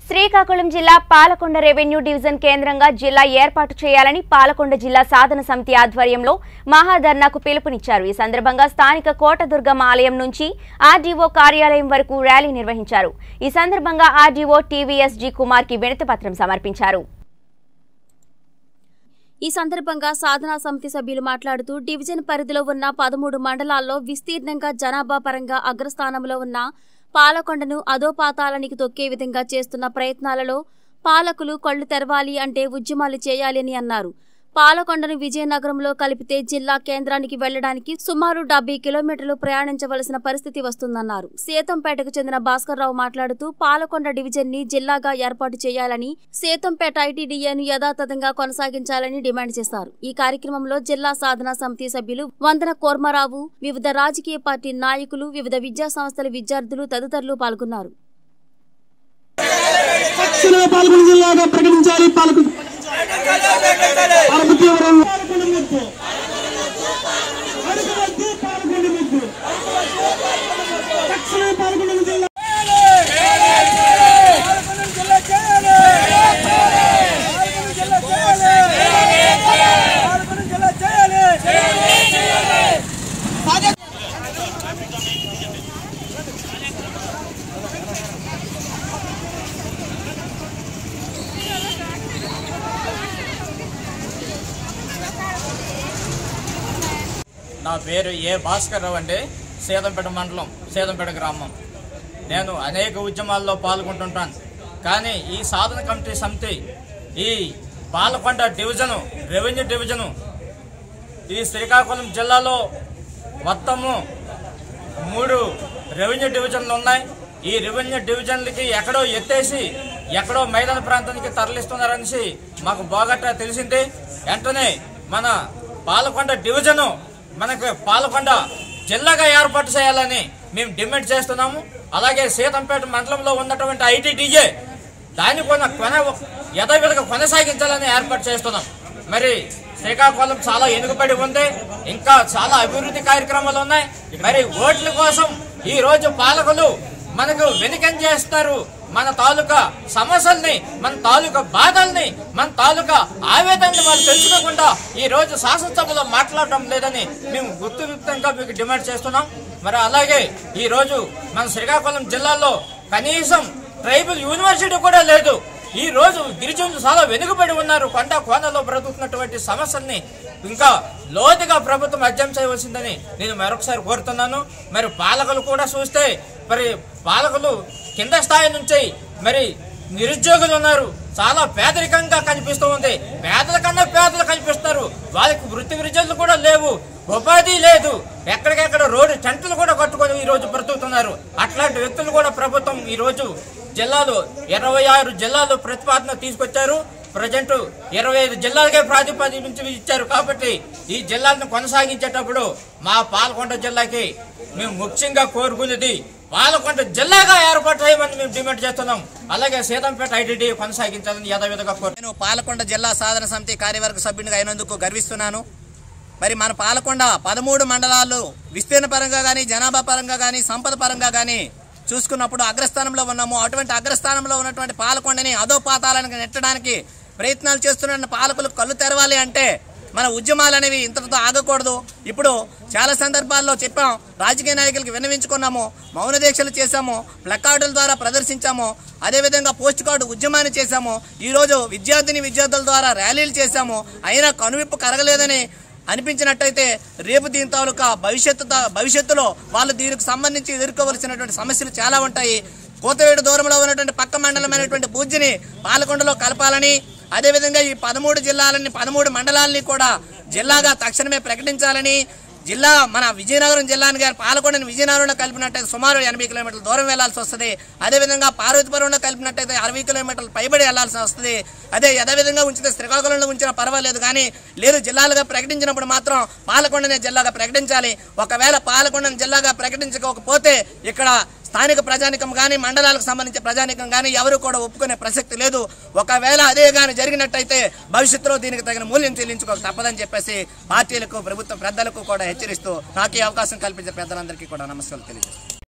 శ్రీకాకుళం జిల్లా Palakonda revenue division కేంద్రంగా జిల్లా ఏర్పాటు చేయాలని పాలకొండ జిల్లా సాధన సమితి ఆధ్వర్యంలో మహాధర్నాకు పిలుపునిచ్చారు ఈ సందర్భంగా స్థానిక కోటదుర్గం ఆలయం నుంచి ఆర్డీఓ కార్యాలయం వరకు ర్యాలీ నిర్వహించారు ఈ సందర్భంగా ఆర్డీఓ టీవీఎస్ జి కుమార్ కి వినతిపత్రం సమర్పించారు ఈ సందర్భంగా సాధనా సమితి సభ్యులు మాట్లాడుతూ డివిజన్ పరిధిలో ఉన్న పదమూడు మండలాల్లో విస్తీర్ణంగా జనాభా పరంగా అగ్రస్థానంలో ఉన్న పాలకొండను అధోపాతాళానికి తొక్కే విధంగా చేస్తున్న ప్రయత్నాలలో పాలకులు కళ్ళు తెరవాలి అంటే ఉద్యమాలు చేయాలి అని అన్నారు పాలకొండను విజయనగరంలో కలిపితే జిల్లా కేంద్రానికి వెళ్లడానికి సుమారు డెబ్బై కిలోమీటర్లు ప్రయాణించవలసిన పరిస్థితి వస్తుందన్నారు సేతంపేటకు చెందిన భాస్కర్రావు మాట్లాడుతూ పాలకొండ డివిజన్ ని జిల్లాగా ఏర్పాటు చేయాలని సేతంపేట ఐటీడీఏను యథాతథంగా కొనసాగించాలని డిమాండ్ చేశారు ఈ కార్యక్రమంలో జిల్లా సాధనా సమితి సభ్యులు వందన కోర్మరావు వివిధ రాజకీయ పార్టీ నాయకులు వివిధ విద్యా సంస్థల విద్యార్థులు తదితరులు పాల్గొన్నారు తక్షణమే పాల్గొన జిల్లాగా ప్రకటించాలి పాలకు పాలకు తీవ్రం పాల్గొన ముద్దు అడుగువద్దు పాల్గొన ముద్దు తక్షణమే పాల్గొన జిల్లా నా పేరు ఏ భాస్కర్ రావు అండి సీతంపేట మండలం సీతంపేట గ్రామం నేను అనేక ఉద్యమాల్లో పాల్గొంటుంటాను కానీ ఈ సాధన కమిటీ సమితి ఈ పాలకొండ డివిజను రెవెన్యూ డివిజను ఈ శ్రీకాకుళం జిల్లాలో మొత్తము మూడు రెవెన్యూ డివిజన్లు ఉన్నాయి ఈ రెవెన్యూ డివిజన్లకి ఎక్కడో ఎత్తేసి ఎక్కడో మైదాన ప్రాంతానికి తరలిస్తున్నారనేసి మాకు బాగట్ట తెలిసింది వెంటనే మన పాలకొండ డివిజను మనకు పాలకొండ జిల్లాగా ఏర్పాటు చేయాలని మేము డిమాండ్ చేస్తున్నాము అలాగే సీతంపేట మండలంలో ఉన్నటువంటి ఐటీడీఏ దాన్ని కొన కొన యథావిధిగా కొనసాగించాలని ఏర్పాటు చేస్తున్నాం మరి శ్రీకాకుళం చాలా ఎనుగుబడి ఉంది ఇంకా చాలా అభివృద్ధి కార్యక్రమాలు ఉన్నాయి మరి ఓట్ల కోసం ఈ రోజు పాలకులు మనకు వెనుకం చేస్తారు మన తాలూకా సమస్యల్ని మన తాలూకా బాధల్ని మన తాలూకా ఆవేదనని వాళ్ళు తెలుసుకోకుండా ఈ రోజు శాసనసభలో మాట్లాడటం లేదని మేము గుర్తుగా మీకు డిమాండ్ చేస్తున్నాం మరి అలాగే ఈ రోజు మన శ్రీకాకుళం జిల్లాలో కనీసం ట్రైబల్ యూనివర్సిటీ కూడా లేదు ఈ రోజు గిరిజనులు చాలా వెనుకబడి ఉన్నారు కొండ కోనలో బ్రతుకుతున్నటువంటి సమస్యల్ని ఇంకా లోతుగా ప్రభుత్వం అధ్యయనం చేయవలసిందని నేను మరొకసారి కోరుతున్నాను మరి పాలకులు కూడా చూస్తే మరి పాలకులు కింద స్థాయి నుంచి మరి నిరుద్యోగులు ఉన్నారు చాలా పేదరికంగా కనిపిస్తూ ఉంది పేదల కన్నా పేదలు కనిపిస్తున్నారు వాళ్ళకి వృత్తి విద్యలు కూడా లేవు ఉపాధి లేదు ఎక్కడికెక్కడ రోడ్డు టెంట్లు కూడా కట్టుకొని ఈ రోజు బ్రతుకుతున్నారు అట్లాంటి వ్యక్తులు కూడా ప్రభుత్వం ఈ రోజు జిల్లాలో ఇరవై ఆరు జిల్లాలు ప్రతిపాదన తీసుకొచ్చారు ప్రజెంట్ ఇరవై ఐదు జిల్లాలకే ప్రాతిపదిక నుంచి ఇచ్చారు కాబట్టి ఈ జిల్లాలను కొనసాగించేటప్పుడు మా పాలకొండ జిల్లాకి మేము ముఖ్యంగా కోరుకునేది పాలకొండ జిల్లాగా ఏర్పాటు చేయమని మేము డిమాండ్ చేస్తున్నాం అలాగే సీతంపేట ఐటీడీ కొనసాగించాలని యథావిధిగా కోరు నేను పాలకొండ జిల్లా సాధన సమితి కార్యవర్గ సభ్యునిగా అయినందుకు గర్విస్తున్నాను మరి మన పాలకొండ పదమూడు మండలాలు విస్తీర్ణ పరంగా కానీ జనాభా పరంగా కానీ సంపద పరంగా కానీ చూసుకున్నప్పుడు అగ్రస్థానంలో ఉన్నాము అటువంటి అగ్రస్థానంలో ఉన్నటువంటి పాలకొండని అధోపాతాలను నెట్టడానికి ప్రయత్నాలు చేస్తున్న పాలకులు కళ్ళు తెరవాలి అంటే మన ఉద్యమాలు అనేవి ఇంతటితో ఆగకూడదు ఇప్పుడు చాలా సందర్భాల్లో చెప్పాం రాజకీయ నాయకులకి విన్నవించుకున్నాము మౌన దీక్షలు చేశాము ప్లకార్డుల ద్వారా ప్రదర్శించాము అదేవిధంగా పోస్ట్ కార్డు ఉద్యమాన్ని చేశాము ఈరోజు విద్యార్థిని విద్యార్థుల ద్వారా ర్యాలీలు చేశాము అయినా కనువిప్పు కరగలేదని అనిపించినట్టయితే రేపు దీని తాలూకా భవిష్యత్తు తా- భవిష్యత్తులో వాళ్ళు దీనికి సంబంధించి ఎదుర్కోవలసినటువంటి సమస్యలు చాలా ఉంటాయి కోతవేడు దూరంలో ఉన్నటువంటి పక్క మండలమైనటువంటి బూజ్జిని పాలకొండలో కలపాలని అదేవిధంగా ఈ పదమూడు జిల్లాలని పదమూడు మండలాలని కూడా జిల్లాగా తక్షణమే ప్రకటించాలని జిల్లా మన విజయనగరం జిల్లాని గారు పాలకొండని విజయనగరంలో కలిపినట్టయితే సుమారు ఎనభై కిలోమీటర్ల దూరం వెళ్లాల్సి వస్తుంది అదేవిధంగా పార్వతీపురంలో కలిపినట్టయితే అరవై కిలోమీటర్లు పైబడి వెళ్లాల్సి వస్తుంది అదే యథావిధంగా ఉంచితే శ్రీకాకుళంలో ఉంచినా పర్వాలేదు కానీ లేదు జిల్లాలుగా ప్రకటించినప్పుడు మాత్రం పాలకొండనే జిల్లాగా ప్రకటించాలి ఒకవేళ పాలకొండని జిల్లాగా ప్రకటించకపోతే ఇక్కడ స్థానిక ప్రజానికం కానీ మండలాలకు సంబంధించిన ప్రజానికం కానీ ఎవరు కూడా ఒప్పుకునే ప్రసక్తి లేదు ఒకవేళ అదే కానీ జరిగినట్టయితే భవిష్యత్తులో దీనికి తగిన మూల్యం చెల్లించుకోక తప్పదని చెప్పేసి పార్టీలకు ప్రభుత్వ పెద్దలకు కూడా హెచ్చరిస్తూ నాకు ఈ అవకాశం కల్పించే పెద్దలందరికీ కూడా నమస్కారాలు తెలియజేస్తాను